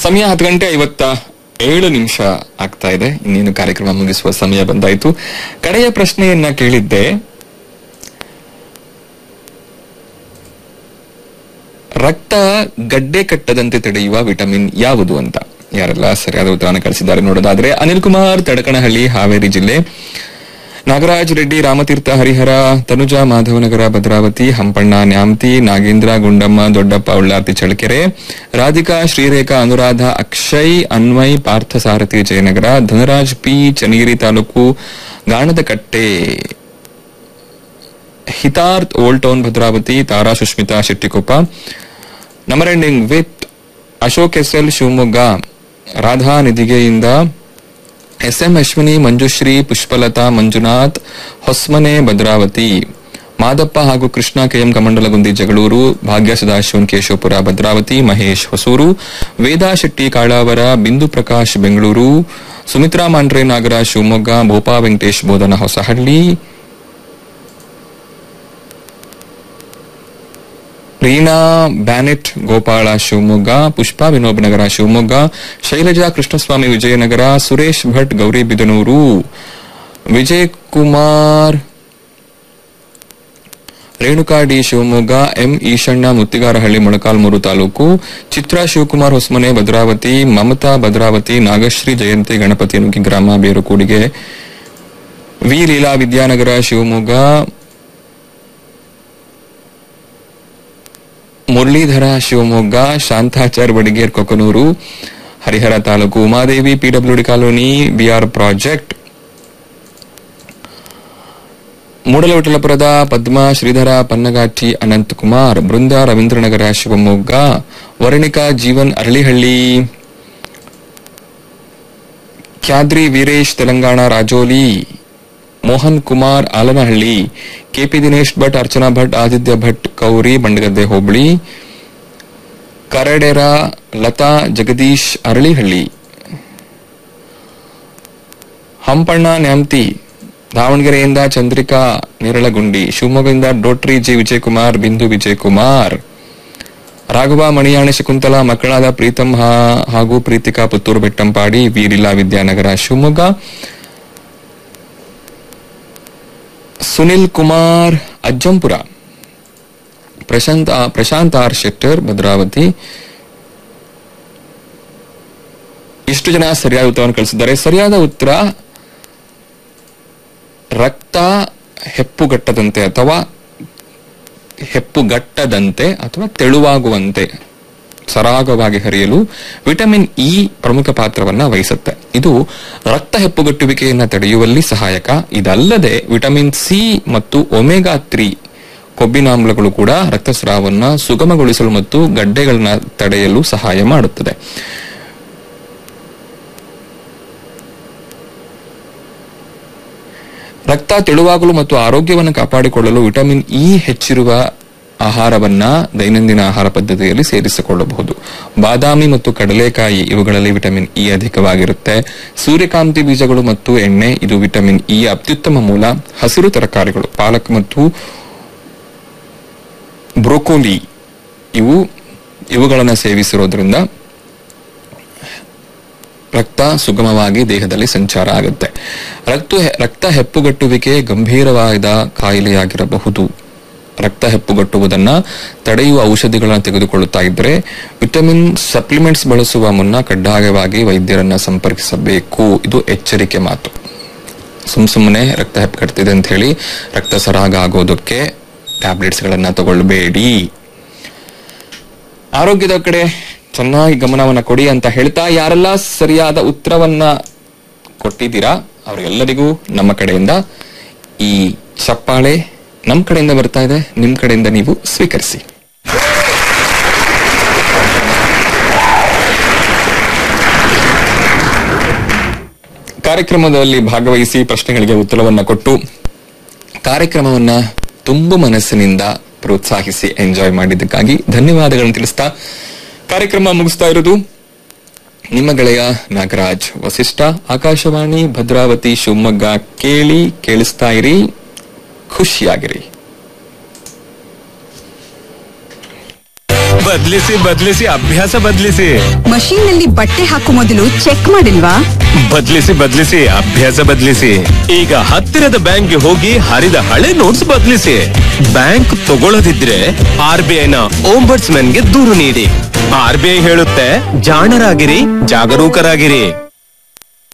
ಸಮಯ ಹತ್ತು ಗಂಟೆ ಐವತ್ತ ಏಳು ನಿಮಿಷ ಆಗ್ತಾ ಇದೆ ಇನ್ನೇನು ಕಾರ್ಯಕ್ರಮ ಮುಗಿಸುವ ಸಮಯ ಬಂದಾಯ್ತು ಕಡೆಯ ಪ್ರಶ್ನೆಯನ್ನ ಕೇಳಿದ್ದೆ ರಕ್ತ ಗಡ್ಡೆ ಕಟ್ಟದಂತೆ ತಡೆಯುವ ವಿಟಮಿನ್ ಯಾವುದು ಅಂತ ಯಾರೆಲ್ಲ ಸರಿಯಾದ ಉತ್ತರವನ್ನು ಕಳಿಸಿದ್ದಾರೆ ನೋಡೋದಾದ್ರೆ ಅನಿಲ್ ಕುಮಾರ್ ತಡಕನಹಳ್ಳಿ ಹಾವೇರಿ ಜಿಲ್ಲೆ Nagaraj Reddy Ramtirth Harihara Tanuja Madhavanagar Bhadravati Hampanna Nyamathi Nagendra Gundamma Doddappa Ullarthi Challakere Radhika Sreerekha Anuradha Akshay Anvay Parthasarathi Jayanagar Dhanraj P Channagiri taluk Ganadakatte Hitarth old town Bhadravati Tara Sushmita Shettikoppa number ending with Ashok S L Shivamogga Radha ನಿಧಿಗೆಯಿಂದ ಎಸ್ ಎಂ ಅಶ್ವಿನಿ ಮಂಜುಶ್ರೀ ಪುಷ್ಪಲತಾ ಮಂಜುನಾಥ್ ಹೊಸ್ಮನೆ ಭದ್ರಾವತಿ ಮಾದಪ್ಪ ಹಾಗೂ ಕೃಷ್ಣ ಕೆಎಂ ಕಮಂಡಲಗುಂದಿ ಜಗಳೂರು ಭಾಗ್ಯ ಸದಾಶಿವನ್ ಕೇಶವಪುರ ಭದ್ರಾವತಿ ಮಹೇಶ್ ಹೊಸೂರು ವೇದಾ Shetty Kalavara Bindu Prakash Bengaluru Sumitra Mandre Nagaraj Shivamogga Bhopa Venkatesh Bodhana Hosahalli Reena Bennet Gopala Shivamogga Pushpa Vinob Nagar Shivamogga Shailaja Krishnaswamy Vijayanagar Suresh Bhat Gauribidanur Vijay Kumar Renuka D Shivamogga M Eshanna Muttigarahalli Molakalmuru taluk Chitra Shivakumar Hosamane Bhadravati Mamata Bhadravati Nagashree Jayanti Ganapati Nuggi ಗ್ರಾಮ Berukudige V Leela Vidyanagar Shivamogga Muralidhara Shivamogga Shantachar Badiger Kokanur Harihar taluk Umadevi PWD colony BR project ಮೂಡಲವಿಠಲಪುರದ ಪದ್ಮ ಶ್ರೀಧರ ಪನ್ನಗಾಟಿ ಅನಂತ್ ಕುಮಾರ್ ಬೃಂದ ರವೀಂದ್ರನಗರ ಶಿವಮೊಗ್ಗ ವರ್ಣಿಕಾ ಜೀವನ್ ಅರಳಿಹಳ್ಳಿ ಖ್ಯಾದ್ರಿ ವೀರೇಶ್ ತೆಲಂಗಾಣ ರಾಜೋಲಿ ಮೋಹನ್ ಕುಮಾರ್ ಆಲನಹಳ್ಳಿ ಕೆಪಿ ದಿನೇಶ್ ಭಟ್ ಅರ್ಚನಾ ಭಟ್ ಆದಿತ್ಯ ಭಟ್ ಕೌರಿ ಬಂಡಗದ್ದೆ ಹೋಬಳಿ ಕರಡೆರ ಲತಾ ಜಗದೀಶ್ ಅರಳಿಹಳ್ಳಿ ಹಂಪಣ್ಣ ನ್ಯಾಮ್ತಿ ದಾವಣಗೆರೆಯಿಂದ ಚಂದ್ರಿಕಾ ನೇರಳಗುಂಡಿ ಶಿವಮೊಗ್ಗದಿಂದ ಡೋಟ್ರಿ ಜಿ ವಿಜಯಕುಮಾರ್ ಬಿಂದು ವಿಜಯಕುಮಾರ್ ರಾಘವ ಮಣಿಯಾಣಿ ಶಕುಂತಲಾ ಮಕ್ಕಳಾದ ಪ್ರೀತಂ ಹಾ- ಹಾಗೂ ಪ್ರೀತಿಕಾ ಪುತ್ತೂರು ಬೆಟ್ಟಂಪಾಡಿ ವೀರಿಲಾ ವಿದ್ಯಾನಗರ ಶಿವಮೊಗ್ಗ ಸುನಿಲ್ ಕುಮಾರ್ ಅಜ್ಜಂಪುರ ಪ್ರಶಾಂತ್ ಪ್ರಶಾಂತ್ ಆರ್ ಶೆಟ್ಟರ್ ಭದ್ರಾವತಿ ಇಷ್ಟು ಜನ ಸರಿಯಾದ ಉತ್ತರವನ್ನು ಕಳಿಸಿದ್ದಾರೆ ಸರಿಯಾದ ಉತ್ತರ ರಕ್ತ ಹೆಪ್ಪುಗಟ್ಟದಂತೆ ಅಥವಾ ಹೆಪ್ಪುಗಟ್ಟದಂತೆ ಅಥವಾ ತೆಳುವಾಗುವಂತೆ ಸರಾಗವಾಗಿ ಹರಿಯಲು ವಿಟಮಿನ್ ಇ ಪ್ರಮುಖ ಪಾತ್ರವನ್ನ ವಹಿಸುತ್ತೆ ಇದು ರಕ್ತ ಹೆಪ್ಪುಗಟ್ಟುವಿಕೆಯನ್ನ ತಡೆಯುವಲ್ಲಿ ಸಹಾಯಕ ಇದಲ್ಲದೆ ವಿಟಮಿನ್ ಸಿ ಮತ್ತು ಒಮೆಗಾ ತ್ರೀ ಕೊಬ್ಬಿನಾಮ್ಲಗಳು ಕೂಡ ರಕ್ತಸ್ರಾವನ್ನ ಸುಗಮಗೊಳಿಸಲು ಮತ್ತು ಗಡ್ಡೆಗಳನ್ನ ತಡೆಯಲು ಸಹಾಯ ಮಾಡುತ್ತದೆ ರಕ್ತ ತೆಳುವಾಗಲು ಮತ್ತು ಆರೋಗ್ಯವನ್ನು ಕಾಪಾಡಿಕೊಳ್ಳಲು ವಿಟಮಿನ್ ಇ ಹೆಚ್ಚಿರುವ ಆಹಾರವನ್ನ ದೈನಂದಿನ ಆಹಾರ ಪದ್ಧತಿಯಲ್ಲಿ ಸೇರಿಸಿಕೊಳ್ಳಬಹುದು ಬಾದಾಮಿ ಮತ್ತು ಕಡಲೆಕಾಯಿ ಇವುಗಳಲ್ಲಿ ವಿಟಮಿನ್ ಇ ಅಧಿಕವಾಗಿರುತ್ತೆ ಸೂರ್ಯಕಾಂತಿ ಬೀಜಗಳು ಮತ್ತು ಎಣ್ಣೆ ಇದು ವಿಟಮಿನ್ ಇ ಅತ್ಯುತ್ತಮ ಮೂಲ ಹಸಿರು ತರಕಾರಿಗಳು ಪಾಲಕ್ ಮತ್ತು ಬ್ರೋಕೋಲಿ ಇವು ಇವುಗಳನ್ನು ಸೇವಿಸಿರೋದ್ರಿಂದ ರಕ್ತ ಸುಗಮವಾಗಿ ದೇಹದಲ್ಲಿ ಸಂಚಾರ ಆಗುತ್ತೆ ರಕ್ತ ರಕ್ತ ಹೆಪ್ಪುಗಟ್ಟುವಿಕೆ ಗಂಭೀರವಾದ ಕಾಯಿಲೆಯಾಗಿರಬಹುದು ರಕ್ತ ಹೆಪ್ಪುಗಟ್ಟುವುದನ್ನ ತಡೆಯುವ ಔಷಧಿಗಳನ್ನು ತೆಗೆದುಕೊಳ್ಳುತ್ತಾ ಇದ್ದರೆ ವಿಟಮಿನ್ ಸಪ್ಲಿಮೆಂಟ್ಸ್ ಬಳಸುವ ಮುನ್ನ ಕಡ್ಡಾಯವಾಗಿ ವೈದ್ಯರನ್ನ ಸಂಪರ್ಕಿಸಬೇಕು ಇದು ಎಚ್ಚರಿಕೆ ಮಾತು ಸುಮ್ ಸುಮ್ಮನೆ ರಕ್ತ ಹೆಪ್ಪುಗಟ್ತಿದೆ ಅಂತ ಹೇಳಿ ರಕ್ತ ಸರಾಗ ಆಗೋದಕ್ಕೆ ಟ್ಯಾಬ್ಲೆಟ್ಸ್ ಗಳನ್ನ ತಗೊಳ್ಬೇಡಿ ಆರೋಗ್ಯದ ಕಡೆ ಚೆನ್ನಾಗಿ ಗಮನವನ್ನ ಕೊಡಿ ಅಂತ ಹೇಳ್ತಾ ಯಾರೆಲ್ಲ ಸರಿಯಾದ ಉತ್ತರವನ್ನ ಕೊಟ್ಟಿದ್ದೀರಾ ಅವರೆಲ್ಲರಿಗೂ ನಮ್ಮ ಕಡೆಯಿಂದ ಈ ಚಪ್ಪಾಳೆ ನಮ್ಮ ಕಡೆಯಿಂದ ಬರ್ತಾ ಇದೆ ನಿಮ್ ಕಡೆಯಿಂದ ನೀವು ಸ್ವೀಕರಿಸಿ ಕಾರ್ಯಕ್ರಮದಲ್ಲಿ ಭಾಗವಹಿಸಿ ಪ್ರಶ್ನೆಗಳಿಗೆ ಉತ್ತರವನ್ನ ಕೊಟ್ಟು ಕಾರ್ಯಕ್ರಮವನ್ನ ತುಂಬು ಮನಸ್ಸಿನಿಂದ ಪ್ರೋತ್ಸಾಹಿಸಿ ಎಂಜಾಯ್ ಮಾಡಿದ್ದಕ್ಕಾಗಿ ಧನ್ಯವಾದಗಳನ್ನು ತಿಳಿಸ್ತಾ ಕಾರ್ಯಕ್ರಮ ಮುಗಿಸ್ತಾ ಇರೋದು ನಿಮ್ಮ ಗೆಳೆಯ ನಾಗರಾಜ್ ವಸಿಷ್ಠ ಆಕಾಶವಾಣಿ ಭದ್ರಾವತಿ ಶಿವಮೊಗ್ಗ ಕೇಳಿ ಕೇಳಿಸ್ತಾ ಇರಿ ಖುಷಿಯಾಗಿರಿ ಬದ್ಲಿಸಿ ಬದ್ಲಿಸಿ ಅಭ್ಯಾಸ ಬದ್ಲಿಸಿ ಮಷೀನ್ ನಲ್ಲಿ ಬಟ್ಟೆ ಹಾಕೋ ಮೊದಲು ಚೆಕ್ ಮಾಡಿಲ್ವಾ ಬದ್ಲಿಸಿ ಬದ್ಲಿಸಿ ಅಭ್ಯಾಸ ಬದ್ಲಿಸಿ ಈಗ ಹತ್ತಿರದ ಬ್ಯಾಂಕ್ಗೆ ಹೋಗಿ ಹರಿದ ಹಳೆ ನೋಟ್ಸ್ ಬದ್ಲಿಸಿ ಬ್ಯಾಂಕ್ ತಗೊಳ್ಳದಿದ್ರೆ ಆರ್ ಬಿ ಐನ ಗೆ ದೂರು ನೀಡಿ ಆರ್ ಬಿ ಐ ಹೇಳುತ್ತೆ ಜಾಣರಾಗಿರಿ ಜಾಗರೂಕರಾಗಿರಿ